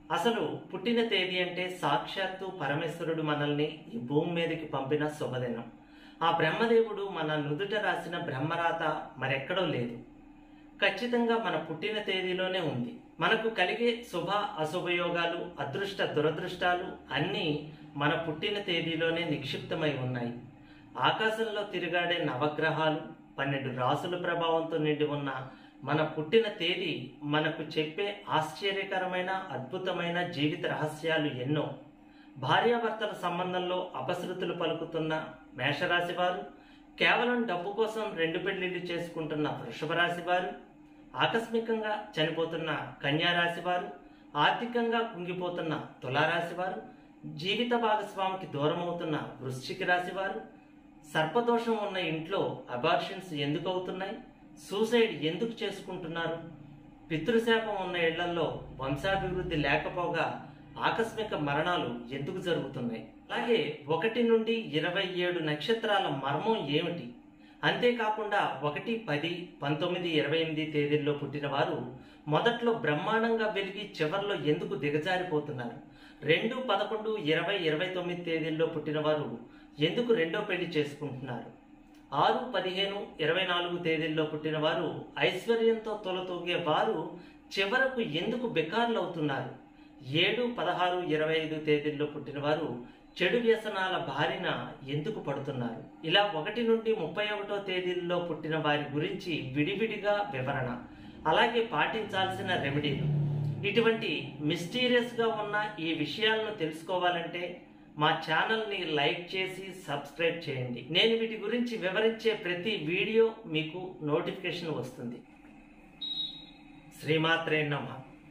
అసలు పుట్టిన తేదీ అంటే సాక్షాత్తు పరమేశ్వరుడు మనల్ని ఈ భూమి మీదకి పంపిన శుభదినం ఆ బ్రహ్మదేవుడు మన నుదుట రాసిన బ్రహ్మరాత మరెక్కడో లేదు ఖచ్చితంగా మన పుట్టిన తేదీలోనే ఉంది మనకు కలిగే శుభ అశుభయోగాలు అదృష్ట దురదృష్టాలు అన్నీ మన పుట్టిన తేదీలోనే నిక్షిప్తమై ఉన్నాయి ఆకాశంలో తిరుగాడే నవగ్రహాలు పన్నెండు రాసుల ప్రభావంతో నిండి ఉన్న మన పుట్టిన తేదీ మనకు చెప్పే ఆశ్చర్యకరమైన అద్భుతమైన జీవిత రహస్యాలు ఎన్నో భార్యాభర్తల సంబంధంలో అపశృతులు పలుకుతున్న మేషరాశి వారు కేవలం డబ్బు కోసం రెండు పెళ్లిళ్ళు చేసుకుంటున్న వృషభ రాశి వారు ఆకస్మికంగా చనిపోతున్న కన్యా రాశి వారు ఆర్థికంగా కుంగిపోతున్న తులారాశి వారు జీవిత భాగస్వామికి దూరం అవుతున్న వృశ్చిక రాశి వారు సర్పదోషం ఉన్న ఇంట్లో అబార్షన్స్ ఎందుకు అవుతున్నాయి సూసైడ్ ఎందుకు చేసుకుంటున్నారు పితృశాపం ఉన్న ఇళ్లలో వంశాభివృద్ధి లేకపోగా ఆకస్మిక మరణాలు ఎందుకు జరుగుతున్నాయి అలాగే ఒకటి నుండి ఇరవై ఏడు నక్షత్రాల మర్మం ఏమిటి అంతేకాకుండా ఒకటి పది పంతొమ్మిది ఇరవై ఎనిమిది తేదీల్లో పుట్టిన వారు మొదట్లో బ్రహ్మాండంగా వెలిగి చివర్లో ఎందుకు దిగజారిపోతున్నారు రెండు పదకొండు ఇరవై ఇరవై తొమ్మిది తేదీల్లో పుట్టిన వారు ఎందుకు రెండో పెళ్లి చేసుకుంటున్నారు ఆరు పదిహేను ఇరవై నాలుగు తేదీల్లో పుట్టిన వారు ఐశ్వర్యంతో తొలతూగే వారు చివరకు ఎందుకు బెకార్లు అవుతున్నారు ఏడు పదహారు ఇరవై ఐదు తేదీల్లో పుట్టిన వారు చెడు వ్యసనాల బారిన ఎందుకు పడుతున్నారు ఇలా ఒకటి నుండి ముప్పై ఒకటో తేదీల్లో పుట్టిన వారి గురించి విడివిడిగా వివరణ అలాగే పాటించాల్సిన రెమెడీలు ఇటువంటి మిస్టీరియస్గా ఉన్న ఈ విషయాలను తెలుసుకోవాలంటే మా ఛానల్ని లైక్ చేసి సబ్స్క్రైబ్ చేయండి నేను వీటి గురించి వివరించే ప్రతి వీడియో మీకు నోటిఫికేషన్ వస్తుంది శ్రీమాత్రే నమ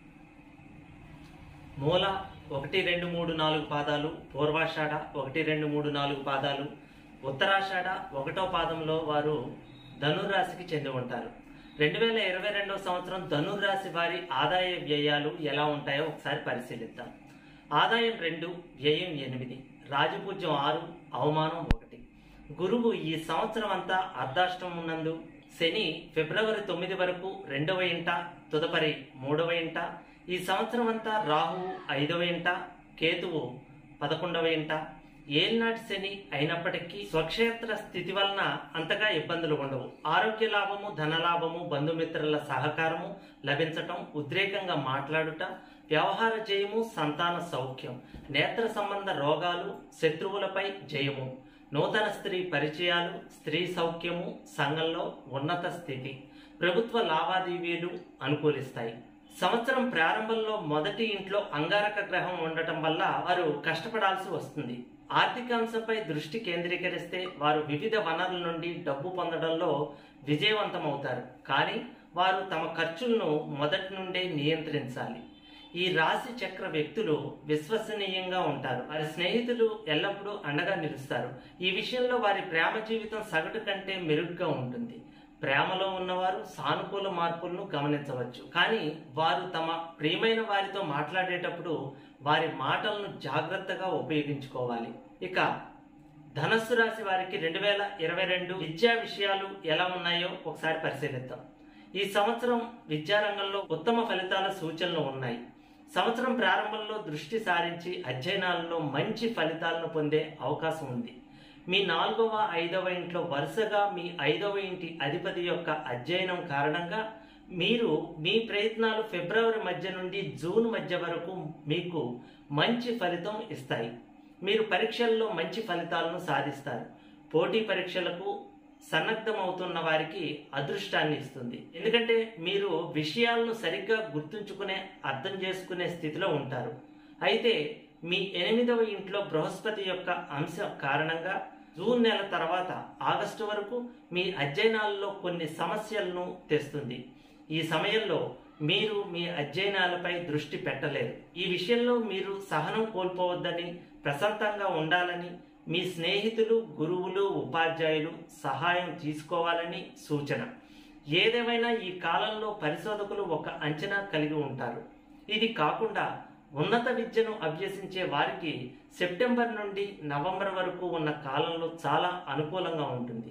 మూల ఒకటి రెండు మూడు నాలుగు పాదాలు పూర్వాషాఢ ఒకటి రెండు మూడు నాలుగు పాదాలు ఉత్తరాషాఢ ఒకటో పాదంలో వారు ధనుర్రాశికి చెంది ఉంటారు రెండు వేల ఇరవై రెండవ సంవత్సరం ధనుర్రాశి వారి ఆదాయ వ్యయాలు ఎలా ఉంటాయో ఒకసారి పరిశీలిద్దాం ఆదాయం రెండు వ్యయం ఎనిమిది రాజపూజ్యం ఆరు అవమానం ఒకటి గురువు ఈ సంవత్సరం అంతా అర్ధాష్టం ఉన్నందు శని ఫిబ్రవరి తొమ్మిది వరకు రెండవ ఇంట తదుపరి మూడవ ఇంట ఈ సంవత్సరం అంతా రాహువు ఐదవ ఇంట కేతువు పదకొండవ ఇంట ఏలినాటి శని అయినప్పటికీ స్వక్షేత్ర స్థితి వలన అంతగా ఇబ్బందులు ఉండవు ఆరోగ్య లాభము ధనలాభము బంధుమిత్రుల సహకారము లభించటం ఉద్రేకంగా మాట్లాడుట వ్యవహార జయము సంతాన సౌఖ్యం నేత్ర సంబంధ రోగాలు శత్రువులపై జయము నూతన స్త్రీ పరిచయాలు స్త్రీ సౌఖ్యము సంఘంలో ఉన్నత స్థితి ప్రభుత్వ లావాదేవీలు అనుకూలిస్తాయి సంవత్సరం ప్రారంభంలో మొదటి ఇంట్లో అంగారక గ్రహం ఉండటం వల్ల వారు కష్టపడాల్సి వస్తుంది ఆర్థిక అంశంపై దృష్టి కేంద్రీకరిస్తే వారు వివిధ వనరుల నుండి డబ్బు పొందడంలో విజయవంతమవుతారు కానీ వారు తమ ఖర్చులను మొదటి నుండే నియంత్రించాలి ఈ రాశి చక్ర వ్యక్తులు విశ్వసనీయంగా ఉంటారు వారి స్నేహితులు ఎల్లప్పుడూ అండగా నిలుస్తారు ఈ విషయంలో వారి ప్రేమ జీవితం సగటు కంటే మెరుగ్గా ఉంటుంది ప్రేమలో ఉన్నవారు సానుకూల మార్పులను గమనించవచ్చు కానీ వారు తమ ప్రియమైన వారితో మాట్లాడేటప్పుడు వారి మాటలను జాగ్రత్తగా ఉపయోగించుకోవాలి ఇక ధనస్సు రాశి వారికి రెండు వేల ఇరవై రెండు విద్యా విషయాలు ఎలా ఉన్నాయో ఒకసారి పరిశీలిద్దాం ఈ సంవత్సరం విద్యారంగంలో ఉత్తమ ఫలితాల సూచనలు ఉన్నాయి సంవత్సరం ప్రారంభంలో దృష్టి సారించి అధ్యయనాలలో మంచి ఫలితాలను పొందే అవకాశం ఉంది మీ నాలుగవ ఐదవ ఇంట్లో వరుసగా మీ ఐదవ ఇంటి అధిపతి యొక్క అధ్యయనం కారణంగా మీరు మీ ప్రయత్నాలు ఫిబ్రవరి మధ్య నుండి జూన్ మధ్య వరకు మీకు మంచి ఫలితం ఇస్తాయి మీరు పరీక్షల్లో మంచి ఫలితాలను సాధిస్తారు పోటీ పరీక్షలకు సన్నద్ధమవుతున్న వారికి అదృష్టాన్ని ఇస్తుంది ఎందుకంటే మీరు విషయాలను సరిగ్గా గుర్తుంచుకునే అర్థం చేసుకునే స్థితిలో ఉంటారు అయితే మీ ఎనిమిదవ ఇంట్లో బృహస్పతి యొక్క అంశం కారణంగా జూన్ నెల తర్వాత ఆగస్టు వరకు మీ అధ్యయనాల్లో కొన్ని సమస్యలను తెస్తుంది ఈ సమయంలో మీరు మీ అధ్యయనాలపై దృష్టి పెట్టలేరు ఈ విషయంలో మీరు సహనం కోల్పోవద్దని ప్రశాంతంగా ఉండాలని మీ స్నేహితులు గురువులు ఉపాధ్యాయులు సహాయం తీసుకోవాలని సూచన ఏదేమైనా ఈ కాలంలో పరిశోధకులు ఒక అంచనా కలిగి ఉంటారు ఇది కాకుండా ఉన్నత విద్యను అభ్యసించే వారికి సెప్టెంబర్ నుండి నవంబర్ వరకు ఉన్న కాలంలో చాలా అనుకూలంగా ఉంటుంది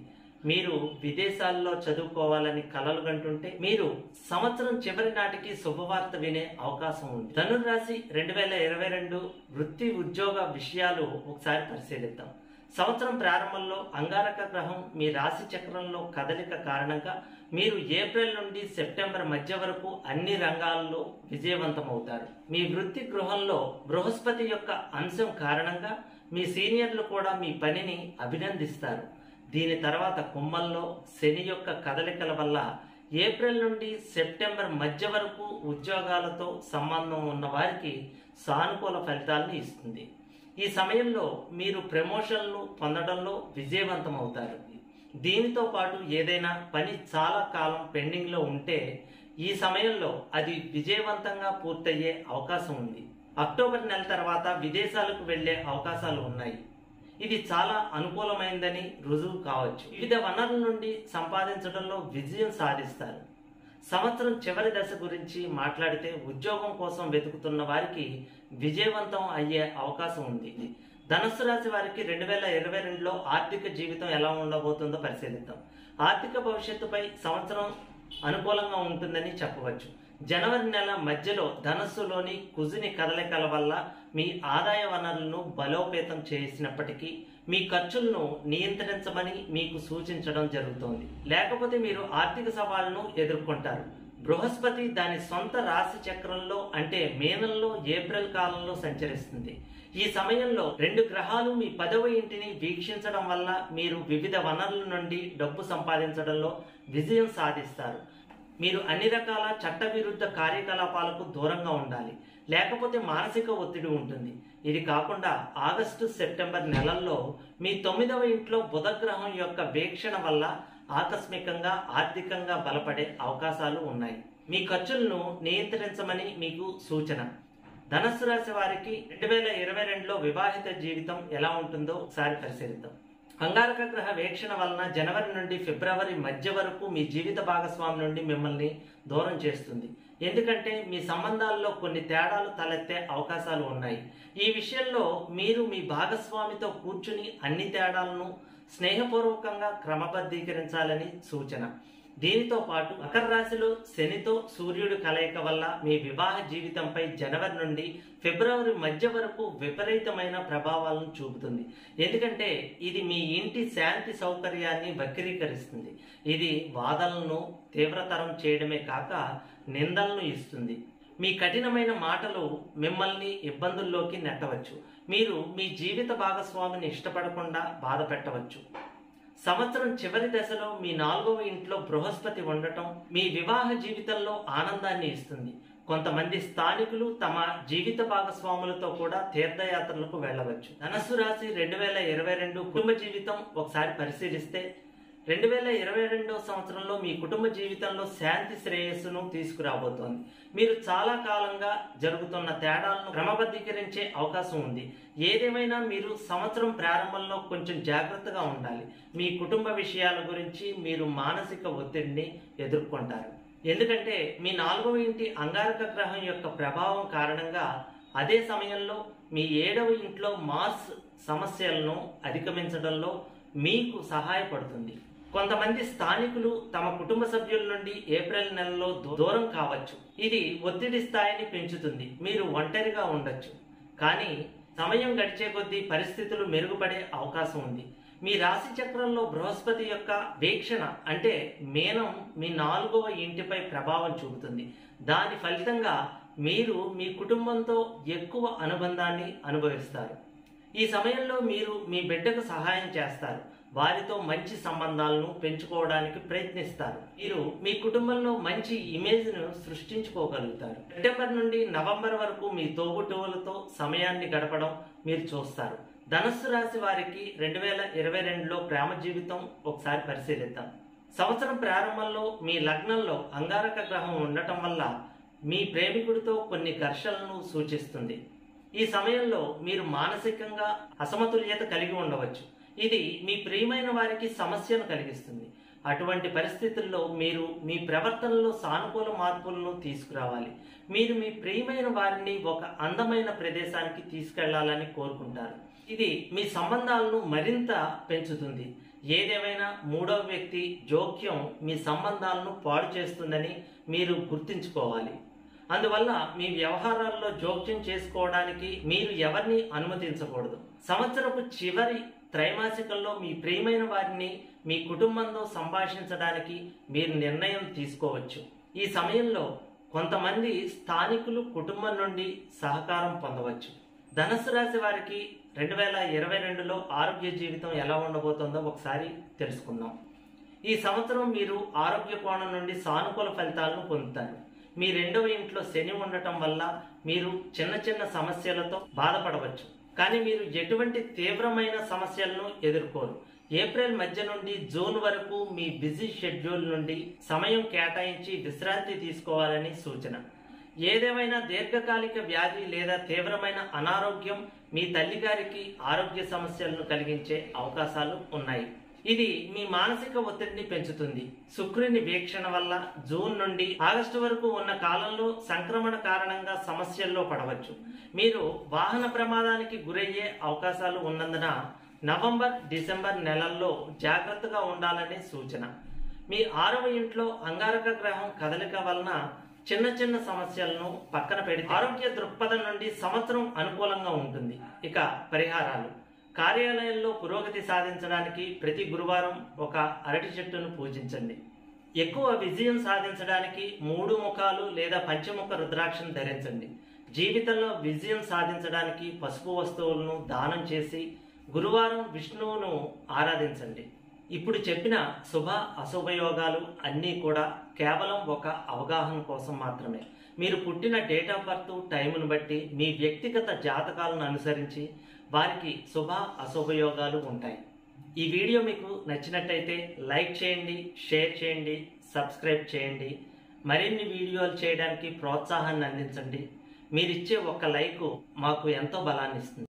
మీరు విదేశాల్లో చదువుకోవాలని కలలు కంటుంటే మీరు సంవత్సరం చివరి నాటికి శుభవార్త వినే అవకాశం ఉంది ధనుర్రాశి రెండు వేల ఇరవై రెండు వృత్తి ఉద్యోగ విషయాలు ఒకసారి పరిశీలిద్దాం సంవత్సరం ప్రారంభంలో అంగారక గ్రహం మీ రాశి చక్రంలో కదలిక కారణంగా మీరు ఏప్రిల్ నుండి సెప్టెంబర్ మధ్య వరకు అన్ని రంగాల్లో విజయవంతమవుతారు మీ వృత్తి గృహంలో బృహస్పతి యొక్క అంశం కారణంగా మీ సీనియర్లు కూడా మీ పనిని అభినందిస్తారు దీని తర్వాత కుంభంలో శని యొక్క కదలికల వల్ల ఏప్రిల్ నుండి సెప్టెంబర్ మధ్య వరకు ఉద్యోగాలతో సంబంధం ఉన్న వారికి సానుకూల ఫలితాలను ఇస్తుంది ఈ సమయంలో మీరు ప్రమోషన్లు పొందడంలో విజయవంతం అవుతారు దీనితో పాటు ఏదైనా పని చాలా కాలం పెండింగ్లో ఉంటే ఈ సమయంలో అది విజయవంతంగా పూర్తయ్యే అవకాశం ఉంది అక్టోబర్ నెల తర్వాత విదేశాలకు వెళ్లే అవకాశాలు ఉన్నాయి ఇది చాలా అనుకూలమైందని రుజువు కావచ్చు వివిధ వనరుల నుండి సంపాదించడంలో విజయం సాధిస్తారు సంవత్సరం చివరి దశ గురించి మాట్లాడితే ఉద్యోగం కోసం వెతుకుతున్న వారికి విజయవంతం అయ్యే అవకాశం ఉంది ధనుస్సు రాశి వారికి రెండు వేల ఇరవై రెండులో ఆర్థిక జీవితం ఎలా ఉండబోతుందో పరిశీలిద్దాం ఆర్థిక భవిష్యత్తుపై సంవత్సరం అనుకూలంగా ఉంటుందని చెప్పవచ్చు జనవరి నెల మధ్యలో ధనస్సులోని కుజుని కదలికల వల్ల మీ ఆదాయ వనరులను బలోపేతం చేసినప్పటికీ మీ ఖర్చులను నియంత్రించమని మీకు సూచించడం జరుగుతోంది లేకపోతే మీరు ఆర్థిక సవాళ్లను ఎదుర్కొంటారు బృహస్పతి దాని సొంత రాశి చక్రంలో అంటే మేనంలో ఏప్రిల్ కాలంలో సంచరిస్తుంది ఈ సమయంలో రెండు గ్రహాలు మీ పదవ ఇంటిని వీక్షించడం వల్ల మీరు వివిధ వనరుల నుండి డబ్బు సంపాదించడంలో విజయం సాధిస్తారు మీరు అన్ని రకాల చట్టవిరుద్ధ కార్యకలాపాలకు దూరంగా ఉండాలి లేకపోతే మానసిక ఒత్తిడి ఉంటుంది ఇది కాకుండా ఆగస్టు సెప్టెంబర్ నెలల్లో మీ తొమ్మిదవ ఇంట్లో బుధగ్రహం యొక్క వీక్షణ వల్ల ఆకస్మికంగా ఆర్థికంగా బలపడే అవకాశాలు ఉన్నాయి మీ ఖర్చులను నియంత్రించమని మీకు సూచన ధనస్సు రాశి వారికి రెండు వేల ఇరవై రెండులో వివాహిత జీవితం ఎలా ఉంటుందో ఒకసారి పరిశీలిద్దాం అంగారక గ్రహ వీక్షణ వలన జనవరి నుండి ఫిబ్రవరి మధ్య వరకు మీ జీవిత భాగస్వామి నుండి మిమ్మల్ని దూరం చేస్తుంది ఎందుకంటే మీ సంబంధాల్లో కొన్ని తేడాలు తలెత్తే అవకాశాలు ఉన్నాయి ఈ విషయంలో మీరు మీ భాగస్వామితో కూర్చుని అన్ని తేడాలను స్నేహపూర్వకంగా క్రమబద్ధీకరించాలని సూచన దీనితో పాటు మకర రాశిలో శనితో సూర్యుడు కలయిక వల్ల మీ వివాహ జీవితంపై జనవరి నుండి ఫిబ్రవరి మధ్య వరకు విపరీతమైన ప్రభావాలను చూపుతుంది ఎందుకంటే ఇది మీ ఇంటి శాంతి సౌకర్యాన్ని వక్రీకరిస్తుంది ఇది వాదనలను తీవ్రతరం చేయడమే కాక నిందలను ఇస్తుంది మీ కఠినమైన మాటలు మిమ్మల్ని ఇబ్బందుల్లోకి నెట్టవచ్చు మీరు మీ జీవిత భాగస్వామిని ఇష్టపడకుండా బాధ పెట్టవచ్చు సంవత్సరం చివరి దశలో మీ నాలుగవ ఇంట్లో బృహస్పతి ఉండటం మీ వివాహ జీవితంలో ఆనందాన్ని ఇస్తుంది కొంతమంది స్థానికులు తమ జీవిత భాగస్వాములతో కూడా తీర్థయాత్రలకు వెళ్ళవచ్చు ధనస్సు రాశి రెండు వేల ఇరవై రెండు కుటుంబ జీవితం ఒకసారి పరిశీలిస్తే రెండు వేల ఇరవై రెండవ సంవత్సరంలో మీ కుటుంబ జీవితంలో శాంతి శ్రేయస్సును తీసుకురాబోతోంది మీరు చాలా కాలంగా జరుగుతున్న తేడాలను క్రమబద్ధీకరించే అవకాశం ఉంది ఏదేమైనా మీరు సంవత్సరం ప్రారంభంలో కొంచెం జాగ్రత్తగా ఉండాలి మీ కుటుంబ విషయాల గురించి మీరు మానసిక ఒత్తిడిని ఎదుర్కొంటారు ఎందుకంటే మీ నాలుగవ ఇంటి అంగారక గ్రహం యొక్క ప్రభావం కారణంగా అదే సమయంలో మీ ఏడవ ఇంట్లో మార్స్ సమస్యలను అధిగమించడంలో మీకు సహాయపడుతుంది కొంతమంది స్థానికులు తమ కుటుంబ సభ్యుల నుండి ఏప్రిల్ నెలలో దూ- దూరం కావచ్చు ఇది ఒత్తిడి స్థాయిని పెంచుతుంది మీరు ఒంటరిగా ఉండొచ్చు కానీ సమయం గడిచే కొద్దీ పరిస్థితులు మెరుగుపడే అవకాశం ఉంది మీ రాశి చక్రంలో బృహస్పతి యొక్క వీక్షణ అంటే మేనం మీ నాలుగవ ఇంటిపై ప్రభావం చూపుతుంది దాని ఫలితంగా మీరు మీ కుటుంబంతో ఎక్కువ అనుబంధాన్ని అనుభవిస్తారు ఈ సమయంలో మీరు మీ బిడ్డకు సహాయం చేస్తారు వారితో మంచి సంబంధాలను పెంచుకోవడానికి ప్రయత్నిస్తారు మీరు మీ కుటుంబంలో మంచి ఇమేజ్ను సృష్టించుకోగలుగుతారు సెప్టెంబర్ నుండి నవంబర్ వరకు మీ తోబుట్టువులతో సమయాన్ని గడపడం మీరు చూస్తారు ధనస్సు రాశి వారికి రెండు వేల ఇరవై రెండులో ప్రేమ జీవితం ఒకసారి పరిశీలిద్దాం సంవత్సరం ప్రారంభంలో మీ లగ్నంలో అంగారక గ్రహం ఉండటం వల్ల మీ ప్రేమికుడితో కొన్ని ఘర్షణలను సూచిస్తుంది ఈ సమయంలో మీరు మానసికంగా అసమతుల్యత కలిగి ఉండవచ్చు ఇది మీ ప్రియమైన వారికి సమస్యను కలిగిస్తుంది అటువంటి పరిస్థితుల్లో మీరు మీ ప్రవర్తనలో సానుకూల మార్పులను తీసుకురావాలి మీరు మీ ప్రియమైన వారిని ఒక అందమైన ప్రదేశానికి తీసుకెళ్లాలని కోరుకుంటారు ఇది మీ సంబంధాలను మరింత పెంచుతుంది ఏదేమైనా మూడవ వ్యక్తి జోక్యం మీ సంబంధాలను పాడు చేస్తుందని మీరు గుర్తుంచుకోవాలి అందువల్ల మీ వ్యవహారాల్లో జోక్యం చేసుకోవడానికి మీరు ఎవరిని అనుమతించకూడదు సంవత్సరపు చివరి త్రైమాసికంలో మీ ప్రియమైన వారిని మీ కుటుంబంతో సంభాషించడానికి మీరు నిర్ణయం తీసుకోవచ్చు ఈ సమయంలో కొంతమంది స్థానికులు కుటుంబం నుండి సహకారం పొందవచ్చు ధనుసు రాశి వారికి రెండు వేల ఇరవై రెండులో ఆరోగ్య జీవితం ఎలా ఉండబోతుందో ఒకసారి తెలుసుకుందాం ఈ సంవత్సరం మీరు ఆరోగ్య కోణం నుండి సానుకూల ఫలితాలను పొందుతారు మీ రెండవ ఇంట్లో శని ఉండటం వల్ల మీరు చిన్న చిన్న సమస్యలతో బాధపడవచ్చు కానీ మీరు ఎటువంటి తీవ్రమైన సమస్యలను ఎదుర్కోరు ఏప్రిల్ మధ్య నుండి జూన్ వరకు మీ బిజీ షెడ్యూల్ నుండి సమయం కేటాయించి విశ్రాంతి తీసుకోవాలని సూచన ఏదేమైనా దీర్ఘకాలిక వ్యాధి లేదా తీవ్రమైన అనారోగ్యం మీ తల్లిగారికి ఆరోగ్య సమస్యలను కలిగించే అవకాశాలు ఉన్నాయి ఇది మీ మానసిక ఒత్తిడిని పెంచుతుంది శుక్రుని వీక్షణ వల్ల జూన్ నుండి ఆగస్టు వరకు ఉన్న కాలంలో సంక్రమణ కారణంగా సమస్యల్లో పడవచ్చు మీరు వాహన ప్రమాదానికి గురయ్యే అవకాశాలు ఉన్నందున నవంబర్ డిసెంబర్ నెలల్లో జాగ్రత్తగా ఉండాలనే సూచన మీ ఆరవ ఇంట్లో అంగారక గ్రహం కదలిక వలన చిన్న చిన్న సమస్యలను పక్కన పెడితే ఆరోగ్య దృక్పథం నుండి సంవత్సరం అనుకూలంగా ఉంటుంది ఇక పరిహారాలు కార్యాలయంలో పురోగతి సాధించడానికి ప్రతి గురువారం ఒక అరటి చెట్టును పూజించండి ఎక్కువ విజయం సాధించడానికి మూడు ముఖాలు లేదా పంచముఖ రుద్రాక్షను ధరించండి జీవితంలో విజయం సాధించడానికి పసుపు వస్తువులను దానం చేసి గురువారం విష్ణువును ఆరాధించండి ఇప్పుడు చెప్పిన శుభ అశుభయోగాలు అన్నీ కూడా కేవలం ఒక అవగాహన కోసం మాత్రమే మీరు పుట్టిన డేట్ ఆఫ్ బర్త్ టైంను బట్టి మీ వ్యక్తిగత జాతకాలను అనుసరించి వారికి శుభ అశుభయోగాలు ఉంటాయి ఈ వీడియో మీకు నచ్చినట్టయితే లైక్ చేయండి షేర్ చేయండి సబ్స్క్రైబ్ చేయండి మరిన్ని వీడియోలు చేయడానికి ప్రోత్సాహాన్ని అందించండి మీరిచ్చే ఒక లైక్ మాకు ఎంతో బలాన్ని ఇస్తుంది